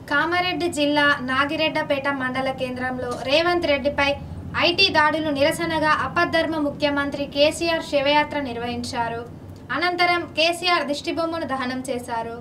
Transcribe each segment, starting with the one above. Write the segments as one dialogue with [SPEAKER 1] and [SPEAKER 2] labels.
[SPEAKER 1] కామారెడ్డి జిల్లా నాగిరెడ్డపేట మండల కేంద్రంలో రేవంత్ రెడ్డిపై ఐటీ దాడులు నిరసనగా అపద్ధర్మ ముఖ్యమంత్రి కేసీఆర్ శివయాత్ర నిర్వహించారు అనంతరం కేసీఆర్ దిష్టిబొమ్మను దహనం చేశారు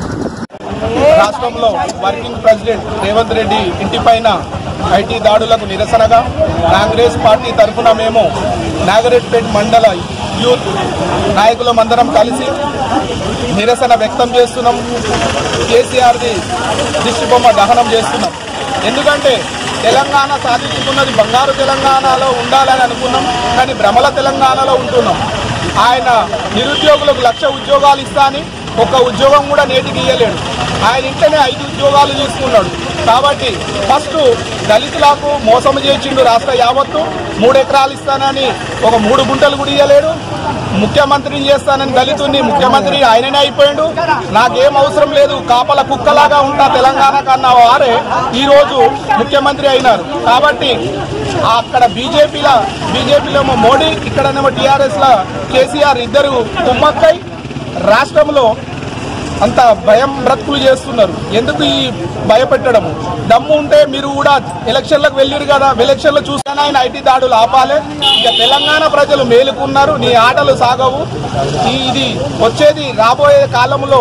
[SPEAKER 2] రాష్ట్రంలో వర్కింగ్ ప్రెసిడెంట్ రేవంత్ రెడ్డి ఇంటిపైన ఐటీ దాడులకు నిరసనగా కాంగ్రెస్ పార్టీ తరఫున మేము నాగరెడ్పేట్ మండల యూత్ నాయకులమందరం కలిసి నిరసన వ్యక్తం చేస్తున్నాం కేసీఆర్ది దిష్టిబొమ్మ దహనం చేస్తున్నాం ఎందుకంటే తెలంగాణ సాధించుకున్నది బంగారు తెలంగాణలో ఉండాలని అనుకున్నాం కానీ భ్రమల తెలంగాణలో ఉంటున్నాం ఆయన నిరుద్యోగులకు లక్ష ఉద్యోగాలు ఇస్తా అని ఒక్క ఉద్యోగం కూడా నేటికి ఇయ్యలేడు ఆయన ఇంటనే ఐదు ఉద్యోగాలు తీసుకున్నాడు కాబట్టి ఫస్ట్ దళితులకు మోసం చేసిండు రాష్ట్ర యావత్తు మూడు ఎకరాలు ఇస్తానని ఒక మూడు గుంటలు కూడా ఇయ్యలేడు ముఖ్యమంత్రిని చేస్తానని దళితుడిని ముఖ్యమంత్రి ఆయననే అయిపోయాడు నాకేం అవసరం లేదు కాపల కుక్కలాగా ఉంటా తెలంగాణ కన్నా వారే ఈ రోజు ముఖ్యమంత్రి అయినారు కాబట్టి అక్కడ బీజేపీల బీజేపీలో మోడీ ఇక్కడనేమో టీఆర్ఎస్ ల కేసీఆర్ ఇద్దరు కుమ్మక్కై రాష్ట్రంలో అంత భయం బ్రతుకులు చేస్తున్నారు ఎందుకు ఈ భయపెట్టడము దమ్ము ఉంటే మీరు కూడా ఎలక్షన్లకు వెళ్ళారు కదా ఎలక్షన్లు చూసాను ఆయన ఐటీ దాడులు ఆపాలి ఇక తెలంగాణ ప్రజలు మేలుకున్నారు నీ ఆటలు సాగవు ఈ- ఇది వచ్చేది రాబోయే కాలంలో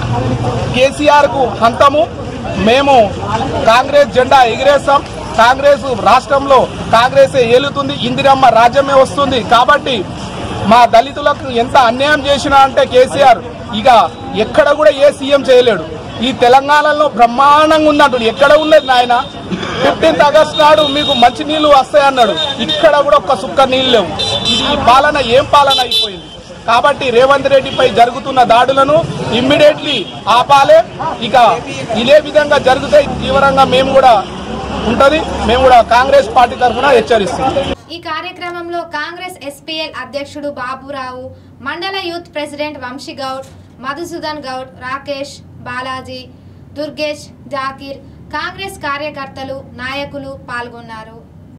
[SPEAKER 2] కేసీఆర్ కు హంతము మేము కాంగ్రెస్ జెండా ఎగిరేస్తాం కాంగ్రెస్ రాష్ట్రంలో కాంగ్రెస్ ఏలుతుంది ఇందిరమ్మ రాజ్యమే వస్తుంది కాబట్టి మా దళితులకు ఎంత అన్యాయం చేసినా అంటే కేసీఆర్ ఇక ఎక్కడ కూడా ఏ సీఎం చేయలేడు ఈ తెలంగాణలో బ్రహ్మాండంగా ఉన్నట్టు ఎక్కడ ఉండేది నాయన ఫిఫ్టీన్త్ ఆగస్ట్ నాడు మీకు మంచి నీళ్లు వస్తాయన్నాడు ఇక్కడ కూడా ఒక్క సుక్క నీళ్ళు లేవు ఇది ఈ పాలన ఏం పాలన అయిపోయింది కాబట్టి రేవంత్ రెడ్డిపై జరుగుతున్న దాడులను ఇమ్మీడియట్లీ ఆపాలే ఇక ఇదే విధంగా జరిగితే తీవ్రంగా మేము కూడా ఉంటది మేము కూడా కాంగ్రెస్ పార్టీ తరఫున హెచ్చరిస్తున్నాం
[SPEAKER 1] ఈ కార్యక్రమంలో కాంగ్రెస్ ఎస్పీఎల్ అధ్యక్షుడు బాబురావు మండల యూత్ ప్రెసిడెంట్ వంశీగౌడ్ మధుసూదన్ గౌడ్ రాకేష్ బాలాజీ దుర్గేష్ జాకీర్ కాంగ్రెస్ కార్యకర్తలు నాయకులు పాల్గొన్నారు